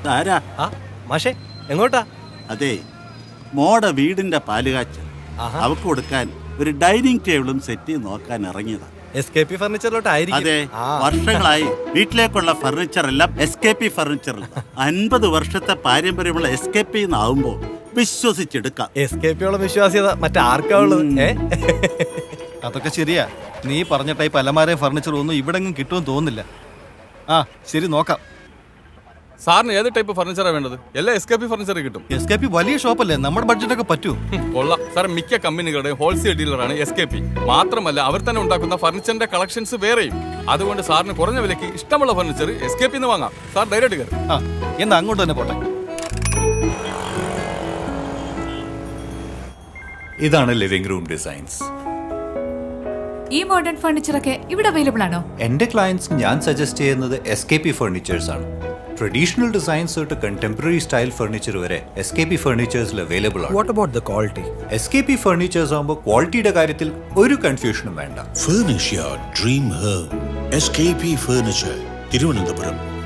ഇതാരാ ആ മാഷേ എങ്ങോട്ടാ അതെ മോടെ വീടിന്റെ പാലുകാച്ച് ആഹാ. അവക്ക് കൊടുക്കാൻ ഒരു ഡൈനിങ് ടേബിളും സെറ്റ് നോക്കാൻ ഇറങ്ങിയതാ എസ് കെ പി ഫർണിച്ചറിലോട്ടായിരിക്കും അതെ ആ വർഷങ്ങളായി വീട്ടിലേക്കുള്ള ഫർണിച്ചർ എല്ലാം എസ് കെ പി ഫർണിച്ചർ അൻപത് വർഷത്തെ പാരമ്പര്യമുള്ള എസ് കെ പി എന്നാവുമ്പോ വിശ്വസിച്ചെടുക്കാം എസ് കെ പിയോളം വിശ്വാസ്യത മറ്റാർക്കാ ഉള്ളത് ഏ അതൊക്കെ ശരിയാ നീ പറഞ്ഞ ടൈപ്പ് അലമാരയും ഫർണിച്ചറും ഒന്നും ഇവിടെങ്ങും കിട്ടുമെന്ന് തോന്നുന്നില്ല ആ ശരി നോക്കാം സാറിന് ഏത് ടൈപ്പ് ഫർണിച്ചറാണ് വേണ്ടത് എല്ലാ എസ് കെ പി ഫർണിച്ചർ കിട്ടും എസ് കെ പി വലിയ ഷോപ്പല്ലേ നമ്മുടെ ബഡ്ജറ്റൊക്കെ പറ്റൂ ഹും, കൊള്ളാം സാർ മിക്ക കമ്പനികളുടെയും ഹോൾസെയിൽ ഡീലറാണ് എസ് കെ പി മാത്രമല്ല അവർ തന്നെ ഉണ്ടാക്കുന്ന ഫർണിച്ചറിന്റെ കളക്ഷൻസ് വേറെയും അതുകൊണ്ട് സാറിന് കുറഞ്ഞ വിലയ്ക്ക് ഇഷ്ടമുള്ള ഫർണിച്ചർ എസ് കെ പി വാങ്ങാം സാർ ഡയറക്റ്റ് കയറി ആ എന്നാ അങ്ങോട്ട് തന്നെ പോട്ടെ ഇതാണ് ലിവിംഗ് റൂം ഡിസൈൻസ് ഈ മോഡേൺ ഫർണിച്ചറൊക്കെ ഇവിടെ അവൈലബിൾ ആണോ എൻ്റെ ക്ലയൻസ് ഞാൻ സജസ്റ്റ് ചെയ്യുന്നത് എസ് കെ പി ഫർണിച്ചേഴ്സ് ആണ് ട്രഡീഷണൽ ഡിസൈൻസ് തൊട്ട് കണ്ടംപററി സ്റ്റൈൽ ഫർണിച്ചർ വരെ എസ് കെ പി ഫർണിച്ചേഴ്സിൽ അവൈലബിൾ ആണ് what about the quality S K P furnitures ആകുമ്പോൾ ക്വാളിറ്റിയുടെ കാര്യത്തിൽ ഒരു കൺഫ്യൂഷനും വേണ്ട Furnish your dream home. SKP Furniture, Thiruvananthapuram